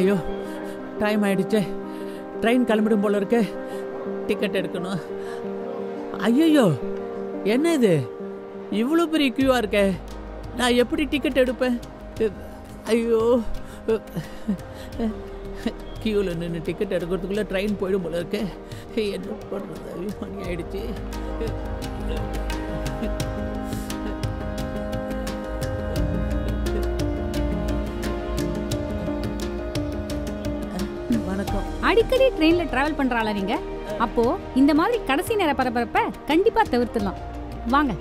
ஐயோ டைம் ஆயிடுச்சே ட்ரெயின் கிளம்பிடும் போல இருக்கு டிக்கெட் எடுக்கணும் ஐயோ என்ன இது இவ்வளோ பெரிய க்யூவா இருக்கே நான் எப்படி டிக்கெட் எடுப்பேன் ஐயோ க்யூவில் நின்று டிக்கெட் எடுக்கிறதுக்குள்ளே ட்ரெயின் போயிடும் போல இருக்கு என்ன பண்ணுறது ஐயோ மணி ஆயிடுச்சு வணக்கம் அடிக்கடி ட்ரெயின்ல டிராவல் பண்றாளா நீங்க அப்போ இந்த மாதிரி கடைசி நேர பரபரப்ப கண்டிப்பா தவிர்த்துடலாம் வாங்க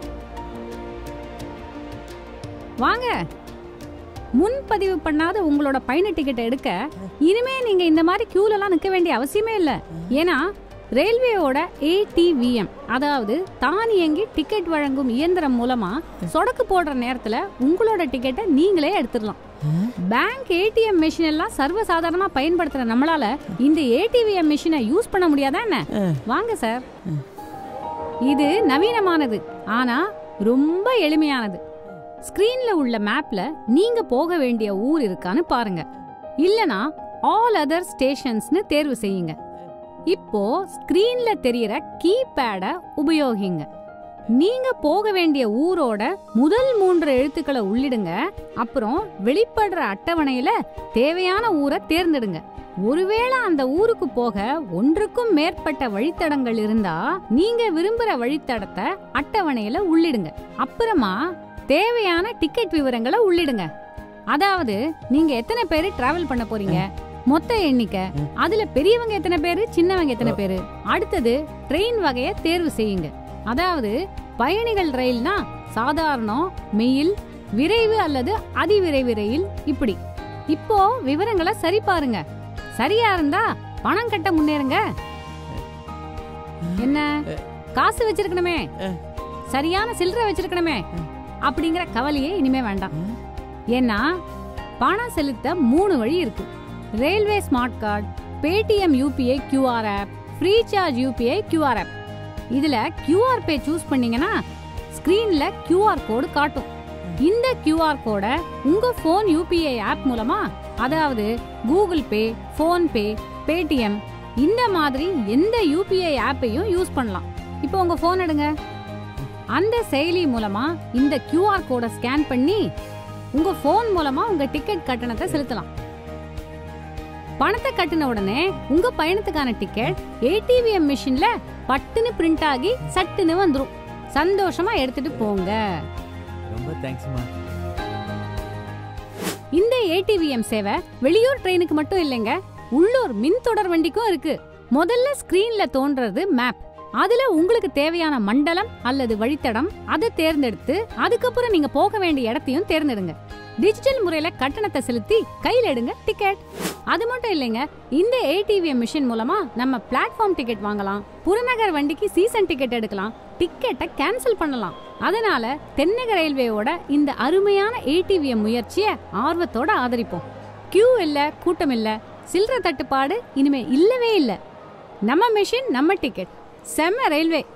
வாங்க முன்பதிவு பண்ணாத உங்களோட பயண டிக்கெட் எடுக்க இனிமே நீங்க இந்த மாதிரி கியூலலாம் நிக்க வேண்டிய அவசியமே இல்ல ஏன்னா ரயில்வேயோட ஏடிவிஎம் அதாவது தானியங்கி டிக்கெட் வழங்கும் இயந்திரம் மூலமா சொடக்கு போடுற நேரத்துல உங்களோட டிக்கெட்டை நீங்களே எடுத்துடலாம் பேங்க் ஏடிஎம் மிஷின் எல்லாம் சர்வசாதாரணமா பயன்படுத்துற நம்மளால இந்த ஏடிவிஎம் மிஷினை யூஸ் பண்ண முடியாதா என்ன வாங்க சார் இது நவீனமானது ஆனா ரொம்ப எளிமையானது ஸ்கிரீன்ல உள்ள மேப்ல நீங்க போக வேண்டிய ஊர் இருக்கான்னு பாருங்க இல்லனா ஆல் அதர் ஸ்டேஷன்ஸ்னு தேர்வு செய்யுங்க இப்போ ஸ்கிரீன்ல தெரியற கீபேட உபயோகிங்க நீங்க போக வேண்டிய ஊரோட முதல் மூன்று எழுத்துக்களை உள்ளிடுங்க அப்புறம் வெளிப்படுற அட்டவணையில தேவையான ஊரை தேர்ந்தெடுங்க ஒருவேளை அந்த ஊருக்கு போக ஒன்றுக்கும் மேற்பட்ட வழித்தடங்கள் இருந்தா நீங்க விரும்புற வழித்தடத்தை அட்டவணையில உள்ளிடுங்க அப்புறமா தேவையான டிக்கெட் விவரங்களை உள்ளிடுங்க அதாவது நீங்க எத்தனை பேரு டிராவல் பண்ண போறீங்க மொத்த எண்ணிக்கை அதுல பெரியவங்க எத்தனை பேரு சின்னவங்க எத்தனை பேரு அடுத்தது ட்ரெயின் வகையை தேர்வு செய்யுங்க அதாவது பயணிகள் ரயில்னா சாதாரணம் மெயில் விரைவு அல்லது அதிவிரைவு ரயில் இப்படி இப்போ விவரங்களை சரி பாருங்க சரியா இருந்தா பணம் கட்ட முன்னேறுங்க என்ன காசு வச்சிருக்கணுமே சரியான சில்லறை வச்சிருக்கணுமே அப்படிங்கிற கவலையே இனிமே வேண்டாம் ஏன்னா பணம் செலுத்த மூணு வழி இருக்கு railway smart card Paytm UPI QR app Freecharge UPI QR app இதுல கியூஆர் பே சூஸ் பண்ணீங்கன்னா ஸ்கிரீன்ல கியூஆர் கோடு காட்டும் இந்த கியூஆர் கோடை உங்க ஃபோன் யூபிஐ ஆப் மூலமா அதாவது Google Pay PhonePe Paytm இந்த மாதிரி எந்த யூபிஐ ஆப்பையும் யூஸ் பண்ணலாம் இப்போ உங்க ஃபோன் எடுங்க அந்த செயலி மூலமா இந்த கியூஆர் கோடை ஸ்கேன் பண்ணி உங்க ஃபோன் மூலமா உங்க டிக்கெட் கட்டணத்தை செலுத்தலாம் பணத்தை கட்டின உடனே உங்க பயணத்துக்கான டிக்கெட் ஏடிவிஎம் மிஷின்ல பட்டுன்னு பிரிண்ட் ஆகி சட்டுன்னு வந்துரும் சந்தோஷமா எடுத்துட்டு போங்க ரொம்ப தேங்க்ஸ்மா இந்த ஏடிவிஎம் சேவை வெளியூர் ட்ரெயினுக்கு மட்டும் இல்லைங்க உள்ளூர் மின் தொடர் வண்டிக்கும் இருக்கு முதல்ல ஸ்கிரீன்ல தோன்றது மேப் அதுல உங்களுக்கு தேவையான மண்டலம் அல்லது வழித்தடம் அதை தேர்ந்தெடுத்து அதுக்கப்புறம் நீங்க போக வேண்டிய இடத்தையும் தேர்ந்தெடுங்க டிஜிட்டல் முறையில கட்டணத்தை செலுத்தி கையில எடுங்க டிக்கெட் அது மட்டும் இல்லைங்க இந்த ஏடிவிஎம் மிஷின் மூலமா நம்ம பிளாட்ஃபார்ம் டிக்கெட் வாங்கலாம் புறநகர் வண்டிக்கு சீசன் டிக்கெட் எடுக்கலாம் டிக்கெட்டை கேன்சல் பண்ணலாம் அதனால தென்னக ரயில்வேயோட இந்த அருமையான ஏடிவிஎம் முயற்சியை ஆர்வத்தோட ஆதரிப்போம் கியூ இல்ல கூட்டம் இல்ல சில்லற தட்டுப்பாடு இனிமே இல்லவே இல்ல நம்ம மிஷின் நம்ம டிக்கெட் செம்ம ரயில்வே